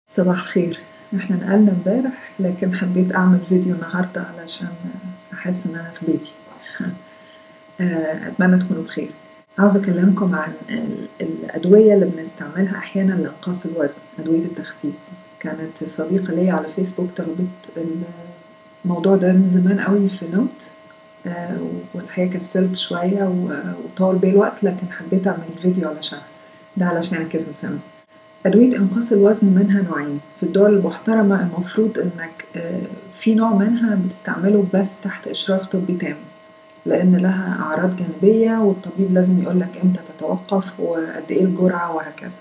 صباح الخير احنا نقلنا امبارح لكن حبيت اعمل فيديو النهاردة علشان احس ان انا في بيتي اتمنى تكونوا بخير عاوزة اكلمكم عن الادوية اللي بنستعملها احيانا لانقاص الوزن ادوية التخسيس كانت صديقة ليا على فيسبوك طلبت الموضوع ده من زمان قوي في نوت والحقيقة كسلت شوية وطول بيه الوقت لكن حبيت اعمل فيديو علشان ده علشان كذب سنة أدوية إنقاص الوزن منها نوعين في الدول المحترمة المفروض إنك في نوع منها بتستعمله بس تحت إشراف طبي تام لأن لها أعراض جانبية والطبيب لازم يقولك إمتى تتوقف وقد إيه الجرعة وهكذا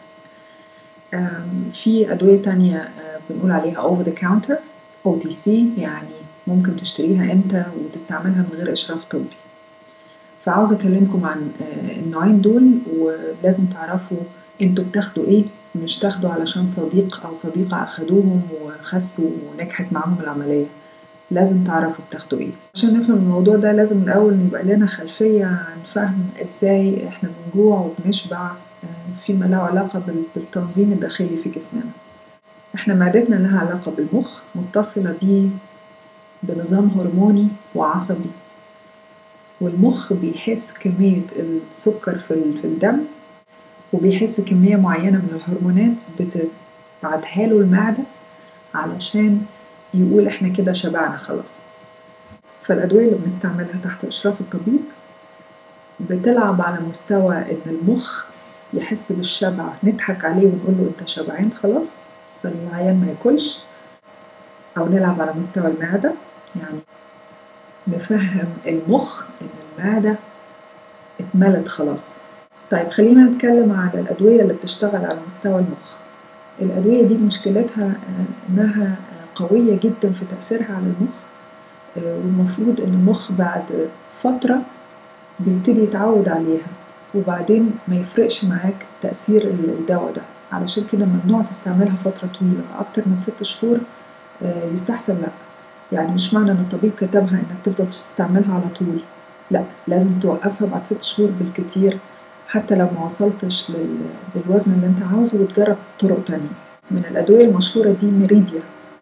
في أدوية تانية بنقول عليها over the counter OTC يعني ممكن تشتريها أنت وتستعملها من غير إشراف طبي فعاوزة أكلمكم عن النوعين دول ولازم تعرفوا انتوا بتاخدوا ايه مش تاخدوا علشان صديق او صديقة اخدوهم وخسوا ونجحت معاهم العملية لازم تعرفوا بتاخدوا ايه عشان نفهم الموضوع ده لازم الاول يبقى لنا خلفية عن فهم ازاي احنا بنجوع وبنشبع فيما له علاقة بالتنظيم الداخلي في جسمنا احنا معدتنا لها علاقة بالمخ متصلة بيه بنظام هرموني وعصبي والمخ بيحس كمية السكر في الدم وبيحس كمية معينة من الهرمونات بتبعتها له المعدة علشان يقول احنا كده شبعنا خلاص فالأدوية اللي بنستعملها تحت إشراف الطبيب بتلعب على مستوى إن المخ يحس بالشبع نضحك عليه ونقول له أنت شبعان خلاص فالعيان ما ياكلش أو نلعب على مستوى المعدة يعني نفهم المخ إن المعدة اتملت خلاص طيب خلينا نتكلم على الأدوية اللي بتشتغل على مستوى المخ الأدوية دي مشكلتها إنها قوية جدا في تأثيرها على المخ والمفروض إن المخ بعد فترة بيبتدي يتعود عليها وبعدين ما يفرقش معاك تأثير الدواء ده علشان كده ممنوع تستعملها فترة طويلة أكتر من ست شهور يستحسن لأ يعني مش معنى إن الطبيب كتبها إنك تفضل تستعملها على طول لأ لازم توقفها بعد ست شهور بالكتير حتى لو ما وصلتش للوزن اللي انت عاوزه وتجرب طرق تانية من الأدوية المشهورة دي ميريديا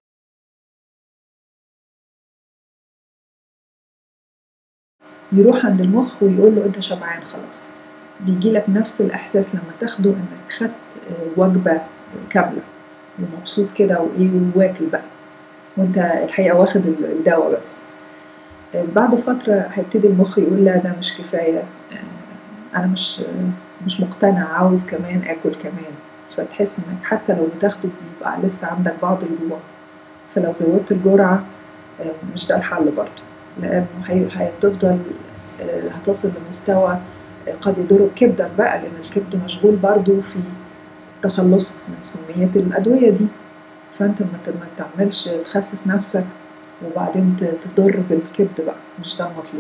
يروح عند المخ ويقول له انت شبعان خلاص بيجيلك نفس الإحساس لما تاخده انك خدت وجبة كاملة ومبسوط كده وايه واكل بقى وانت الحقيقة واخد الدواء بس بعد فترة هيبتدي المخ يقول لا ده مش كفاية انا مش مش مقتنع عاوز كمان اكل كمان فتحس انك حتى لو بتاخده بيبقى لسه عندك بعض الجوع فلو زودت الجرعة مش ده الحل برضه لانه هتفضل هتصل لمستوى قد يضر بكبدك بقى لان الكبد مشغول برضه في التخلص من سمية الأدوية دي فأنت ما تعملش تخسس نفسك وبعدين تضر بالكبد بقى مش ده المطلوب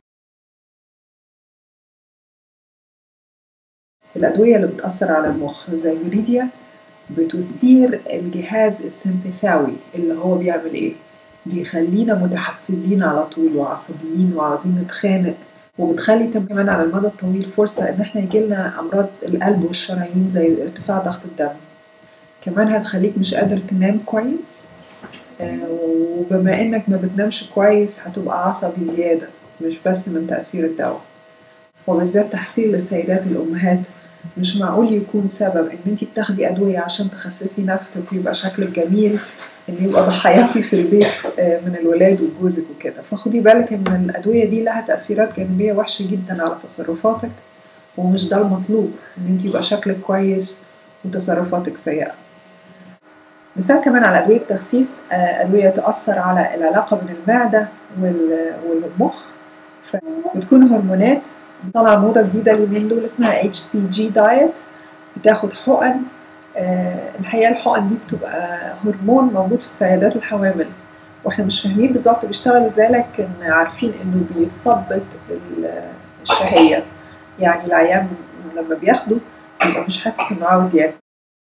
الأدوية اللي بتأثر على المخ زي ميريديا بتثير الجهاز السمبثاوي اللي هو بيعمل إيه؟ بيخلينا متحفزين على طول وعصبيين وعاوزين نتخانق وبتخلي كمان على المدى الطويل فرصة إن إحنا يجيلنا أمراض القلب والشرايين زي ارتفاع ضغط الدم كمان هتخليك مش قادر تنام كويس وبما إنك ما بتنامش كويس هتبقى عصبي زيادة مش بس من تأثير الدواء وبالذات تحصيل للسيدات الأمهات مش معقول يكون سبب إن أنت بتاخدي أدوية عشان تخسسي نفسك ويبقى شكلك جميل إن يبقى ضحاياكي في البيت من الولاد وجوزك وكده فخدي بالك إن الأدوية دي لها تأثيرات جانبية وحشة جدا على تصرفاتك ومش ده المطلوب إن أنت يبقى شكلك كويس وتصرفاتك سيئة مثال كمان على أدوية التخسيس أدوية تؤثر على العلاقة بين المعدة والمخ فبتكون هرمونات طالعة موضة جديدة اليومين دول اسمها اتش سي جي دايت بتاخد حقن أه الحقيقة الحقن دي بتبقى هرمون موجود في السيدات الحوامل واحنا مش فاهمين بالظبط بيشتغل ازاي لكن عارفين انه بيثبط الشهية يعني العيان لما بياخده بيبقى مش حاسس انه عاوز ياكل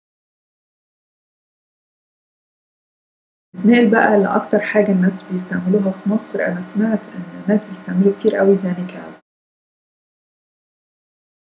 نتنقل بقى لأكتر حاجة الناس بيستعملوها في مصر أنا سمعت إن الناس بيستعملوا كتير قوي زانيكال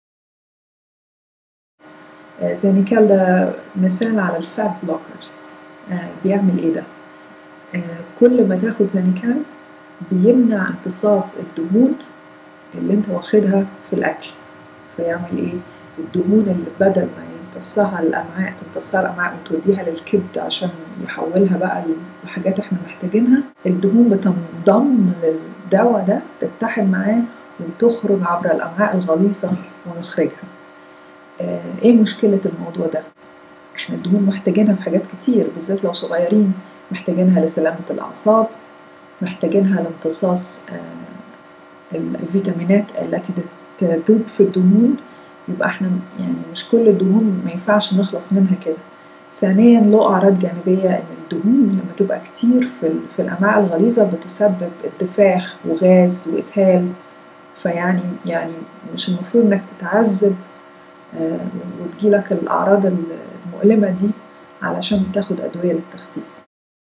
زانيكال ده مثال على الفات بلوكرز آه بيعمل ايه ده آه كل ما تاخد زانيكال بيمنع امتصاص الدهون اللي انت واخدها في الاكل فيعمل ايه الدهون اللي بدل ما يمتصها الامعاء تمتصها الامعاء وتوديها للكبد عشان يحولها بقى لحاجات احنا محتاجينها الدهون بتنضم للدواء ده تتحد معاه وتخرج عبر الامعاء الغليظه ونخرجها آه ايه مشكله الموضوع ده احنا الدهون محتاجينها في حاجات كتير بالذات لو صغيرين محتاجينها لسلامه الاعصاب محتاجينها لامتصاص آه الفيتامينات التي بتذوب في الدهون يبقى احنا يعني مش كل الدهون ما ينفعش نخلص منها كده ثانيا له اعراض جانبيه ان الدهون لما تبقى كتير في, في الامعاء الغليظه بتسبب انتفاخ وغاز واسهال فيعني يعني مش المفروض انك تتعذب آه وتجيلك الاعراض المؤلمه دي علشان تاخد ادويه للتخسيس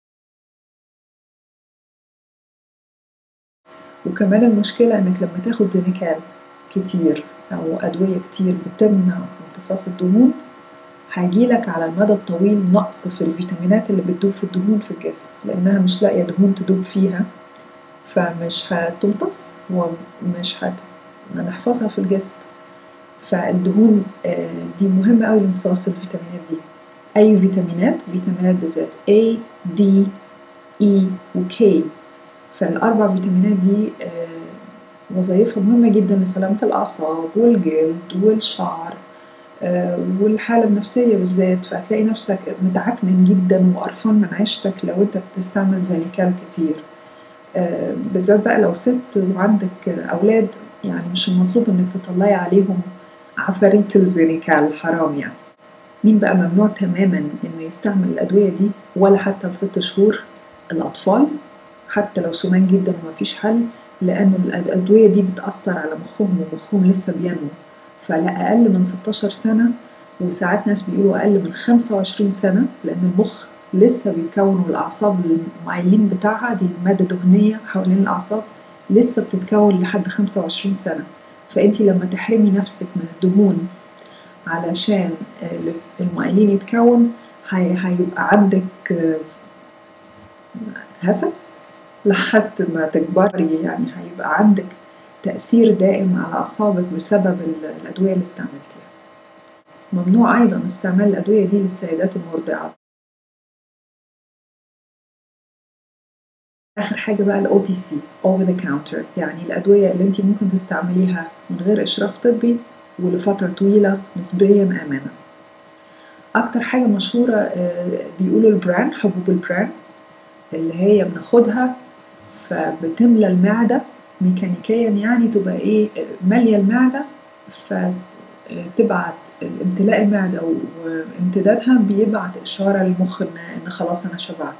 وكمان المشكلة إنك لما تاخد زينيكال كتير أو أدوية كتير بتمنع امتصاص الدهون هيجيلك على المدى الطويل نقص في الفيتامينات اللي بتدوب في الدهون في الجسم لأنها مش لاقية دهون تدوب فيها فمش هتمتص ومش هنحفظها في الجسم فالدهون دي مهمة أوي لامتصاص الفيتامينات دي أي فيتامينات فيتامينات بالذات A, D, E و K فالأربع فيتامينات دي وظائفها مهمة جدا لسلامة الأعصاب والجلد والشعر والحالة النفسية بالذات فهتلاقي نفسك متعكنن جدا وقرفان من عيشتك لو انت بتستعمل زانيكال كتير بالذات بقى لو ست وعندك أولاد يعني مش المطلوب انك تطلعي عليهم عفاريت الزينيكال حرام يعني مين بقى ممنوع تماما انه يستعمل الأدوية دي ولا حتى لست شهور الأطفال حتى لو سمان جدا ومفيش حل لأن الأدوية دي بتأثر على مخهم ومخهم لسه بينمو فلا أقل من 16 سنة وساعات ناس بيقولوا أقل من 25 سنة لأن المخ لسه بيتكون والأعصاب المعيلين بتاعها دي مادة دهنية حوالين الأعصاب لسه بتتكون لحد 25 سنة فأنت لما تحرمي نفسك من الدهون علشان المعيلين يتكون هيبقى عندك هسس لحد ما تكبري يعني هيبقى عندك تأثير دائم على أعصابك بسبب الأدوية اللي استعملتيها ممنوع أيضا استعمال الأدوية دي للسيدات المرضعات آخر حاجة بقى ال OTC over the counter يعني الأدوية اللي أنت ممكن تستعمليها من غير إشراف طبي ولفترة طويلة نسبيا آمنة أكتر حاجة مشهورة بيقولوا البران حبوب البران اللي هي بناخدها فبتملى المعدة ميكانيكيا يعني تبقى ايه مالية المعدة فتبعت امتلاء المعدة وامتدادها بيبعت إشارة للمخ إن, إن خلاص أنا شبعت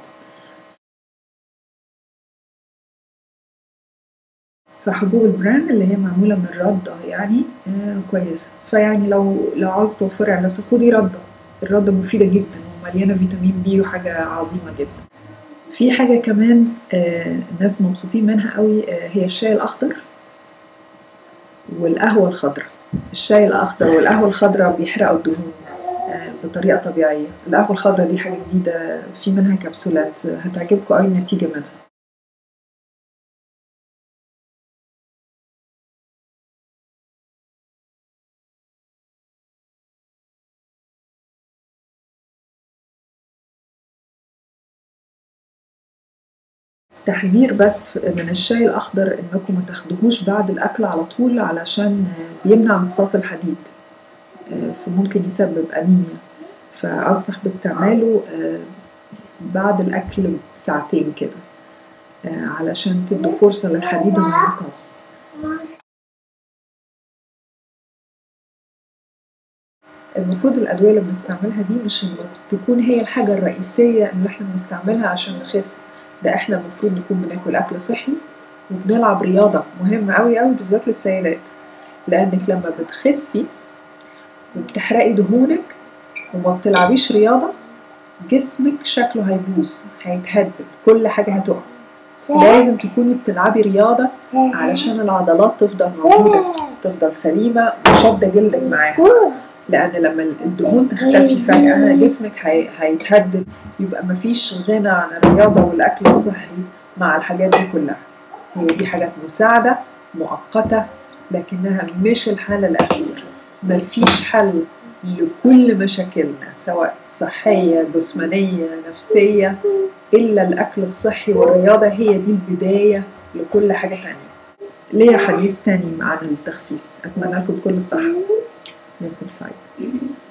فحبوب البران اللي هي معمولة من الردة يعني آه كويسة فيعني لو لو عاوز توفري على نفسك خدي ردة الردة مفيدة جدا ومليانة فيتامين بي وحاجة عظيمة جدا في حاجة كمان آه الناس مبسوطين منها قوي آه هي الشاي الأخضر والقهوة الخضراء الشاي الأخضر والقهوة الخضراء بيحرقوا الدهون آه بطريقة طبيعية القهوة الخضراء دي حاجة جديدة في منها كبسولات هتعجبكم قوي النتيجة منها تحذير بس من الشاي الأخضر إنكم ما تاخدوهوش بعد الأكل على طول علشان بيمنع امتصاص الحديد فممكن يسبب أنيميا فأنصح باستعماله بعد الأكل بساعتين كده علشان تدوا فرصة للحديد إنه يمتص المفروض الأدوية اللي بنستعملها دي مش تكون هي الحاجة الرئيسية اللي احنا بنستعملها عشان نخس ده احنا المفروض نكون بناكل اكل صحي وبنلعب رياضة مهمة أوي أوي بالذات للسيدات لأنك لما بتخسي وبتحرقي دهونك وما بتلعبيش رياضة جسمك شكله هيبوظ هيتهدد كل حاجة هتقع لازم تكوني بتلعبي رياضة علشان العضلات تفضل موجودة تفضل سليمة وشادة جلدك معاها لأن لما الدهون تختفي فجأة جسمك هي- هيتهدد يبقى مفيش غنى عن الرياضة والأكل الصحي مع الحاجات دي كلها هي دي حاجات مساعدة مؤقتة لكنها مش الحل الأخير مفيش حل لكل مشاكلنا سواء صحية جسمانية نفسية إلا الأكل الصحي والرياضة هي دي البداية لكل حاجة تانية ليا حديث تاني عن التخسيس أتمنى لكم كل الصحة منكم سعيد